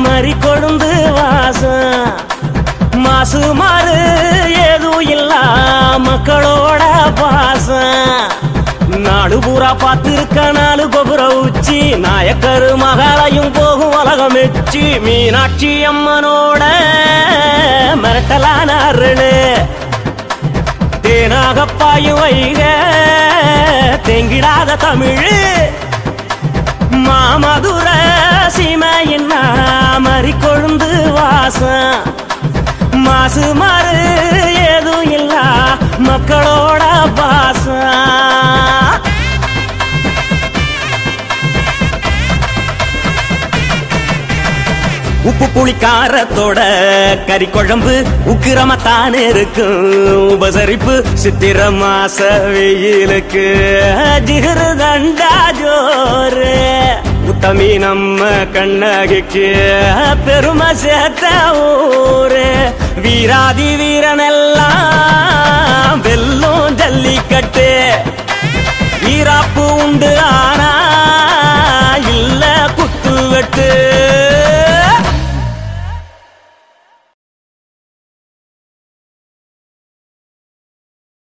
மறி கொழுந்து வாசம் மாசு மாறு ஏதும் இல்ல மக்களோட பாசம் நாடு பூரா பார்த்திருக்க நாலு கோபுர உச்சி நாயக்கரு மகாலயும் போகும் உலகம் எச்சி மீனாட்சி அம்மனோட மிரட்டலான அருளு தேனாக பாயும் வைக தெங்கிடாத தமிழ் மாமதுர சீமையின் மறி கொழுந்து வாசம் மாசு மாறு ஏதும் இல்ல மக்களோட பாசம் உப்பு புளி காரத்தோட கறி குழம்பு உக்கிரமத்தான் இருக்கும் உபசரிப்பு சித்திர மாச வெயிலுக்கு ஜிகரு தண்டா ஜோரு உத்தமி நம்ம கண்ணகிக்கு பெருமை சேர்த்த ஊரு வீராதி வீரனெல்லாம் வெல்லும் ஜல்லிக்கட்டு வீராப்பு உண்டு